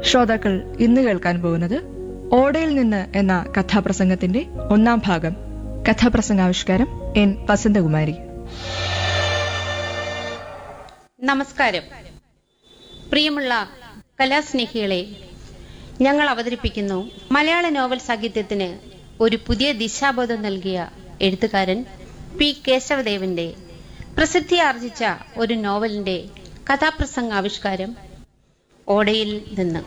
ശ്രോതാക്കൾ ഇന്ന് കേൾക്കാൻ പോകുന്നത് ഓടയിൽ നിന്ന് എന്ന കഥാപ്രസംഗത്തിന്റെ ഒന്നാം ഭാഗം കഥാപ്രസംഗാവിഷ്കാരം എൻ വസന്തകുമാരി നമസ്കാരം പ്രിയമുള്ള കലാസ്നേഹികളെ ഞങ്ങൾ അവതരിപ്പിക്കുന്നു മലയാള നോവൽ സാഹിത്യത്തിന് ഒരു പുതിയ ദിശാബോധം നൽകിയ എഴുത്തുകാരൻ പി കേശവദേവന്റെ പ്രസിദ്ധി ആർജിച്ച ഒരു നോവലിന്റെ കഥാപ്രസംഗ ആവിഷ്കാരം ഓടയിൽ നിന്ന്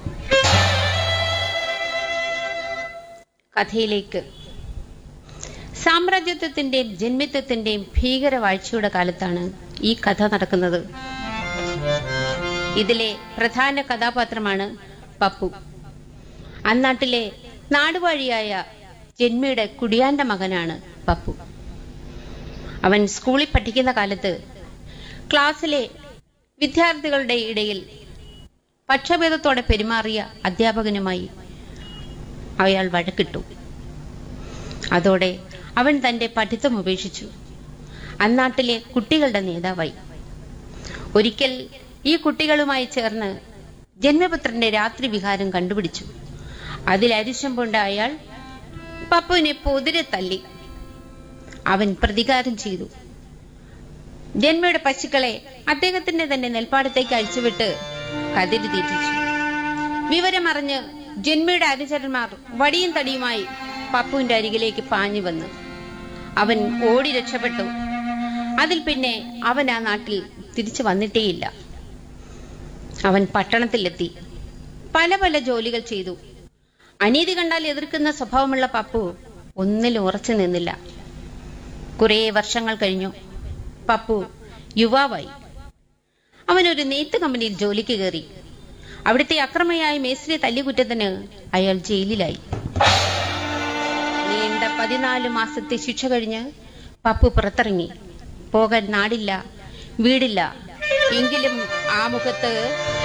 കഥയിലേക്ക് സാമ്രാജ്യത്വത്തിന്റെയും ജന്മിത്വത്തിന്റെയും ഭീകര വാഴ്ചയുടെ കാലത്താണ് ഈ കഥ നടക്കുന്നത് ഇതിലെ പ്രധാന കഥാപാത്രമാണ് പപ്പു അന്നാട്ടിലെ നാടുവാഴിയായ ജന്മിയുടെ കുടിയാന്റെ മകനാണ് പപ്പു അവൻ സ്കൂളിൽ പഠിക്കുന്ന കാലത്ത് ക്ലാസ്സിലെ വിദ്യാർത്ഥികളുടെ ഇടയിൽ പക്ഷഭേദത്തോടെ പെരുമാറിയ അധ്യാപകനുമായി അയാൾ വഴക്കിട്ടു അതോടെ അവൻ തന്റെ പഠിത്തം ഉപേക്ഷിച്ചു അന്നാട്ടിലെ കുട്ടികളുടെ നേതാവായി ഒരിക്കൽ ഈ കുട്ടികളുമായി ചേർന്ന് ജന്മപുത്രന്റെ രാത്രി വിഹാരം കണ്ടുപിടിച്ചു അതിൽ അരിശം കൊണ്ട അയാൾ പപ്പുവിനെ പൊതിരെ തല്ലി അവൻ പ്രതികാരം ചെയ്തു ജന്മയുടെ പശുക്കളെ അദ്ദേഹത്തിന്റെ തന്നെ നെൽപ്പാടത്തേക്ക് അഴിച്ചുവിട്ട് കതിരി തീറ്റിച്ചു വിവരമറിഞ്ഞ് ജന്മയുടെ അനുചരന്മാർ വടിയും തടിയുമായി പപ്പുവിന്റെ അരികിലേക്ക് പാഞ്ഞു വന്നു അവൻ ഓടി രക്ഷപ്പെട്ടു അതിൽ പിന്നെ അവൻ ആ നാട്ടിൽ തിരിച്ചു വന്നിട്ടേയില്ല അവൻ പട്ടണത്തിലെത്തി പല പല ജോലികൾ ചെയ്തു അനീതി കണ്ടാൽ എതിർക്കുന്ന സ്വഭാവമുള്ള പപ്പു ഒന്നിലും ഉറച്ചു നിന്നില്ല കുറേ വർഷങ്ങൾ കഴിഞ്ഞു പപ്പു യുവാവായി അവനൊരു നെയ്ത്ത് കമ്പനിയിൽ ജോലിക്ക് കയറി അവിടുത്തെ അക്രമയായ മേസ്ത്രി തല്ലിക്കുറ്റത്തിന് അയാൾ ജയിലിലായി നീണ്ട പതിനാല് മാസത്തെ ശിക്ഷ കഴിഞ്ഞ് പപ്പു പുറത്തിറങ്ങി പോകാൻ നാടില്ല വീടില്ല എങ്കിലും ആ മുഖത്ത്